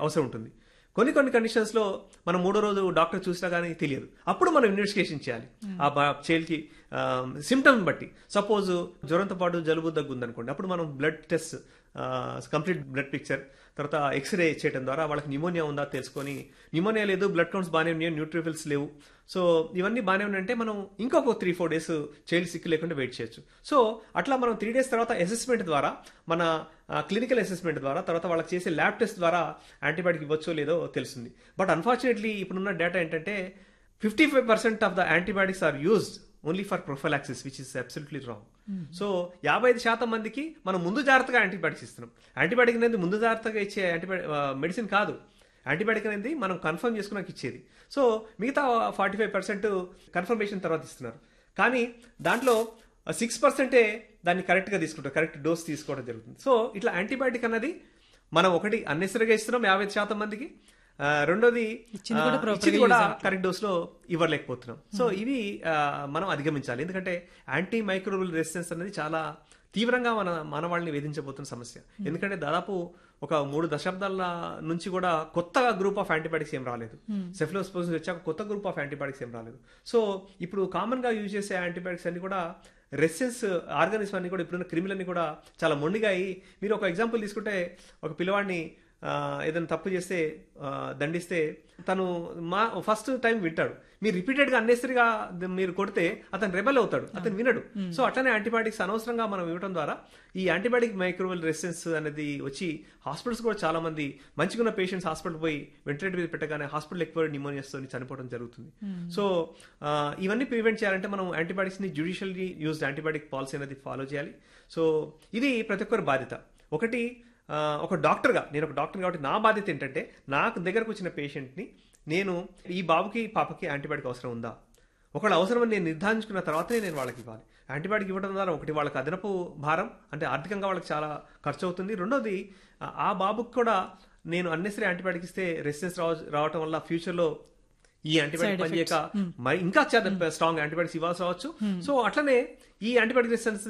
అవసరం ఉంటుంది కొన్ని కొన్ని కండిషన్స్ లో మనం మూడో రోజు డాక్టర్ చూసినా కానీ తెలియదు అప్పుడు మనం ఇన్వెస్టిగేషన్ చేయాలి ఆ చైల్డ్ కి సిమ్టమ్ బట్టి సపోజ్ జ్వరంతో పాటు జలుబు దగ్గు ఉందనుకోండి అప్పుడు మనం blood test complete blood picture తర్వాత ఎక్స్రే చేయడం ద్వారా వాళ్ళకి న్యూమోనియా ఉందా తెలుసుకొని న్యూమోనియా లేదు బ్లడ్ కౌంట్స్ బాగానే ఉన్నాయి న్యూట్రిఫిల్స్ లేవు సో ఇవన్నీ బాగానే ఉన్నాయంటే మనం ఇంకొక three four days child sick లేకుండా వెయిట్ చేయొచ్చు సో అట్లా మనం త్రీ డేస్ తర్వాత అసెస్మెంట్ ద్వారా మన క్లినికల్ అసెస్మెంట్ ద్వారా తర్వాత వాళ్ళకి చేసే ల్యాబ్ టెస్ట్ ద్వారా యాంటీబయాటిక్ ఇవ్వచ్చో లేదో తెలుస్తుంది బట్ అన్ఫార్చునేట్లీ ఇప్పుడున్న డేటా ఏంటంటే fifty five percent of the antibiotics are used only for prophylaxis which is absolutely wrong so యాభై ఐదు శాతం మందికి మనం ముందు జాగ్రత్తగా యాంటీబయాటిక్స్ ఇస్తున్నాం యాంటీబయాటిక్ అనేది ముందు జాగ్రత్తగా ఇచ్చే యాంటీబయాటిక్ మెడిసిన్ కాదు యాంటీబయాటిక్ అనేది మనం కన్ఫర్మ్ చేసుకున్నాక ఇచ్చేది సో మిగతా ఫార్టీ ఫైవ్ పర్సెంట్ కన్ఫర్మేషన్ తర్వాత ఇస్తున్నారు కానీ దాంట్లో సిక్స్ పర్సెంటే దాన్ని కరెక్ట్గా తీసుకుంటారు కరెక్ట్ డోస్ తీసుకోవడం జరుగుతుంది సో ఇట్లా యాంటీబయాటిక్ అన్నది మనం ఒకటి అన్నెసరిగా ఇస్తున్నాం యాభై శాతం మందికి ఆ, రెండోది ఇచ్చింది కూడా ఆ, proper ఇచ్చింది గా కూడా use అవ్వట్లేదు. కరెక్ట్ డోస్ లో ఇవ్వలేకపోతున్నాం సో ఇవి ఆ, మనం అధిగమించాలి ఎందుకంటే యాంటీ మైక్రోబల్ రెసిస్టెన్స్ అనేది చాలా తీవ్రంగా మన మానవాళిని వేధించబోతున్న సమస్య ఎందుకంటే దాదాపు ఒక మూడు దశాబ్దాల నుంచి కూడా కొత్త గ్రూప్ ఆఫ్ యాంటీబయాటిక్స్ ఏం రాలేదు సెఫ్లోస్పోసిస్ వచ్చాక కొత్త గ్రూప్ ఆఫ్ యాంటీబయాటిక్స్ ఏం రాలేదు సో ఇప్పుడు కామన్ గా యూజ్ చేసే యాంటీబయాటిక్స్ అన్ని కూడా రెసిస్టెన్స్ ఆర్గానిజం అన్ని కూడా ఇప్పుడున్న క్రిమిలన్నీ కూడా చాలా మొండిగా అయ్యి మీరు ఒక ఎగ్జాంపుల్ తీసుకుంటే ఒక పిల్లవాడిని ఆ, ఏదైనా తప్పు చేస్తే ఆ, దండిస్తే తను మా ఫస్ట్ టైం వింటాడు మీరు రిపీటెడ్ గా అన్నెసరిగా మీరు కొడితే అతను రెబెల్ అవుతాడు అతను వినడు సో అట్లనే యాంటీబయాటిక్స్ అనవసరంగా మనం ఇవ్వడం ద్వారా ఈ యాంటీబయాటిక్ మైక్రోవల్ రెసిస్టెన్స్ అనేది వచ్చి హాస్పిటల్స్ కూడా చాలా మంది మంచిగా ఉన్న పేషెంట్స్ హాస్పిటల్ పోయి వెంటిలేటర్ మీద పెట్టగానే హాస్పిటల్ ఎక్కువ న్యూమోనియాస్ తో చనిపోవడం జరుగుతుంది సో ఆ, ఇవన్నీ ప్రివెంట్ చేయాలంటే మనం యాంటీబయాటిక్స్ ని జ్యుడిషియల్లీ యూజ్డ్ యాంటీబయాటిక్ పాలసీ అనేది ఫాలో చేయాలి సో ఇది ప్రతి ఒక్కరి బాధ్యత ఒకటి ఆ, ఒక డాక్టర్గా నేను ఒక డాక్టర్ కాబట్టి నా బాధ్యత ఏంటంటే నాకు దగ్గరకు వచ్చిన పేషెంట్ని నేను ఈ బాబుకి పాపకి యాంటీబయాటిక్ అవసరం ఉందా ఒకవేళ అవసరమని నేను నిర్ధారించుకున్న తర్వాతనే నేను వాళ్ళకి ఇవ్వాలి యాంటీబయాటిక్ ఇవ్వడం ద్వారా ఒకటి వాళ్ళకి అదనపు భారం అంటే ఆర్థికంగా వాళ్ళకి చాలా ఖర్చు అవుతుంది రెండోది ఆ- ఆ బాబుకి కూడా నేను అన్నెసరీ యాంటీబయాటిక్ ఇస్తే రెసిస్టెన్స్ రావటం వల్ల ఫ్యూచర్లో ఈ యాంటీబయాటిక్ పనిచేయక మరి ఇంకా చాలా స్ట్రాంగ్ యాంటీబయాటిక్స్ ఇవ్వాల్సి రావచ్చు సో అట్లనే ఈ యాంటీబయాటిక్ రెసిస్టెన్స్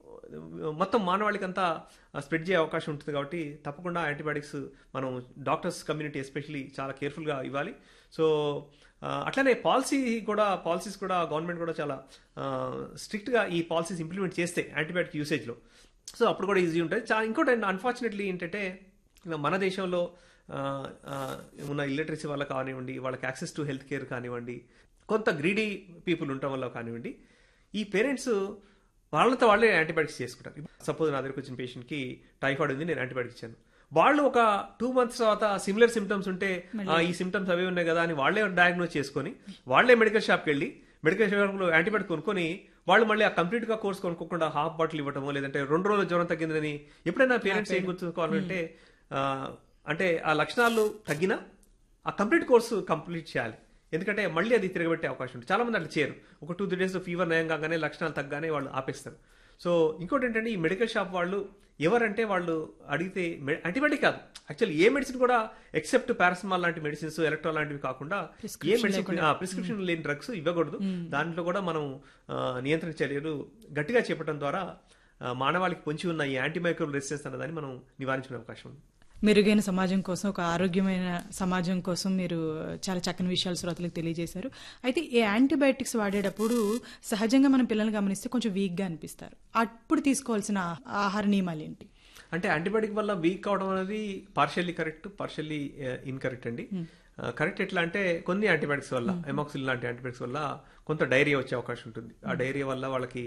మొత్తం మానవాళికి అంతా స్ప్రెడ్ చేసే అవకాశం ఉంటుంది కాబట్టి తప్పకుండా యాంటీబయాటిక్స్ మనం డాక్టర్స్ కమ్యూనిటీ ఎస్పెషలీ చాలా కేర్ఫుల్గా ఇవ్వాలి సో ఆ, అట్లనే పాలసీ కూడా పాలసీస్ కూడా గవర్నమెంట్ కూడా చాలా స్ట్రిక్ట్గా ఈ పాలసీస్ ఇంప్లిమెంట్ చేస్తే యాంటీబయాటిక్ యూసేజ్లో సో అప్పుడు కూడా ఈజీ ఉంటుంది చాలా ఇంకోటి అన్ఫార్చునేట్లీ ఏంటంటే మన దేశంలో ఆ, ఆ, ఉన్న ఇల్లిటరసీ వల్ల కానివ్వండి వాళ్ళకి యాక్సెస్ టు హెల్త్ కేర్ కానివ్వండి కొంత గ్రీడీ పీపుల్ ఉండటం వల్ల కానివ్వండి ఈ పేరెంట్స్ వాళ్ళతో వాళ్ళే యాంటీబయాటిక్స్ చేసుకుంటారు సపోజ్ నా దగ్గరకు వచ్చిన పేషెంట్కి టైఫాయిడ్ ఉంది నేను యాంటీబయాటిక్ ఇచ్చాను వాళ్ళు ఒక టూ మంత్స్ తర్వాత సిమిలర్ సిమ్టమ్స్ ఉంటే ఆ, ఈ సిమ్టమ్స్ అవే ఉన్నాయి కదా అని వాళ్ళే డయాగ్నోస్ చేసుకొని వాళ్ళే మెడికల్ షాప్కి వెళ్ళి మెడికల్ షాప్లో యాంటీబయాటిక్ కొనుక్కొని వాళ్ళు మళ్ళీ ఆ కంప్లీట్ గా కోర్స్ కొనుక్కోకుండా హాఫ్ బాటిల్ ఇవ్వటమో లేదంటే రెండు రోజులు జ్వరం తగ్గిందని ఎప్పుడైనా పేరెంట్స్ ఏం గుర్తుంచుకోవాలంటే ఆ, అంటే ఆ లక్షణాలు తగ్గినా ఆ కంప్లీట్ కోర్సు కంప్లీట్ చేయాలి ఎందుకంటే మళ్ళీ అది తిరగబెట్టే అవకాశం ఉంటుంది చాలా మంది అట్లా చేయరు ఒక టూ త్రీ డేస్ ఫీవర్ నయం కాగానే లక్షణాలు తగ్గానే వాళ్ళు ఆపేస్తారు సో ఇంకోటి ఏంటంటే ఈ మెడికల్ షాప్ వాళ్ళు ఎవరంటే వాళ్ళు అడిగితే యాంటీబయాటిక్ కాదు యాక్చువల్లీ ఏ మెడిసిన్ కూడా ఎక్సెప్ట్ పారాసిమాల్ లాంటి మెడిసిన్స్ ఎలక్ట్రాల్ లాంటివి కాకుండా ఏ Prescription మెడిసిన్ ప్రిస్క్రిప్షన్ లేని డ్రగ్స్ ఇవ్వకూడదు దాంట్లో కూడా మనం ఆ, నియంత్రణ చర్యలు గట్టిగా చేపట్టడం ద్వారా ఆ, మానవాళికి పొంచి ఉన్న ఈ యాంటీమైక్రోల్ రెసిస్టెన్స్ అన్నదాన్ని మనం నివారించుకునే అవకాశం ఉంది మెరుగైన సమాజం కోసం ఒక ఆరోగ్యమైన సమాజం కోసం మీరు చాలా చక్కని విషయాలు శ్రోతలకు తెలియజేశారు అయితే ఈ యాంటీబయాటిక్స్ వాడేటప్పుడు సహజంగా మనం పిల్లల్ని గమనిస్తే కొంచెం వీక్గా అనిపిస్తారు అప్పుడు తీసుకోవాల్సిన ఆహార నియమాలు ఏంటి అంటే యాంటీబయాటిక్ వల్ల వీక్ అవడం అనేది పార్షియల్లీ కరెక్ట్ పార్షియల్లీ ఇన్కరెక్ట్ అండి కరెక్ట్ ఎట్లా అంటే కొన్ని యాంటీబయాటిక్స్ వల్ల ఎమాక్సిల్ లాంటి యాంటీబయాటిక్స్ వల్ల కొంత డైరియా వచ్చే అవకాశం ఉంటుంది ఆ డైరియా వల్ల వాళ్ళకి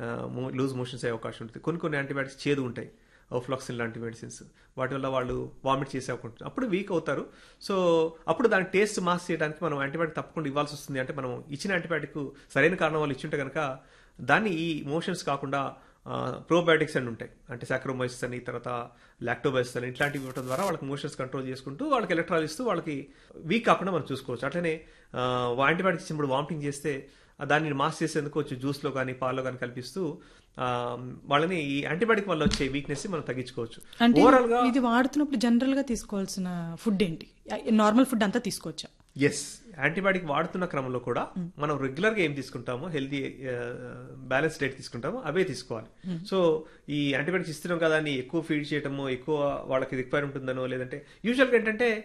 లూజ్ మోషన్స్ అయ్యే అవకాశం ఉంటుంది కొన్ని కొన్ని యాంటీబయాటిక్స్ చేదు ఉంటాయి ఫ్లాక్సిన్ లాంటి మెడిసిన్స్ వాటి వల్ల వాళ్ళు వామిట్ చేసే అవకాశం ఉంటుంది అప్పుడు వీక్ అవుతారు సో అప్పుడు దాని టేస్ట్ మాస్ చేయడానికి మనం యాంటీబయాటిక్ తప్పకుండా ఇవ్వాల్సి వస్తుంది అంటే మనం ఇచ్చిన యాంటీబయాటిక్ సరైన కారణం వల్ల ఇచ్చింటే కనుక దాన్ని ఈ మోషన్స్ కాకుండా ప్రోబయాటిక్స్ అని ఉంటాయి అంటే సాక్రోమైసిస్ అని తర్వాత లాక్టోబైసిస్ అని ఇట్లాంటివి ఇవ్వడం ద్వారా వాళ్ళకి మోషన్స్ కంట్రోల్ చేసుకుంటూ వాళ్ళకి ఎలక్ట్రాల్ ఇస్తూ వాళ్ళకి వీక్ కాకుండా మనం చూసుకోవచ్చు అట్లనే యాంటీబయాటిక్స్ ఇచ్చినప్పుడు వామిటింగ్ చేస్తే ఆ దాన్ని మాస్ చేసేందుకు వచ్చి జ్యూస్లో కానీ పాల్లో కానీ కల్పిస్తూ ఆ, వాళ్ళని ఈ యాంటీబయాటిక్ వల్ల వచ్చే వీక్నెస్ మనం తగ్గించుకోవచ్చు అంటే ఓవరాల్ గా ఇది వాడుతున్నప్పుడు జనరల్ గా తీసుకోవాల్సిన ఫుడ్ ఏంటి నార్మల్ ఫుడ్ అంతా తీసుకోవచ్చా ఎస్ యాంటీబయాటిక్ వాడుతున్న క్రమంలో కూడా మనం రెగ్యులర్ గా ఏం తీసుకుంటామో హెల్తీ బ్యాలెన్స్ డైట్ తీసుకుంటామో అవే తీసుకోవాలి సో ఈ యాంటీబయాటిక్స్ ఇస్తున్నాం కదా అని ఎక్కువ ఫీడ్ చేయటమో ఎక్కువ వాళ్ళకి రిక్వైర్ ఉంటుందనో లేదంటే యూజువల్గా ఏంటంటే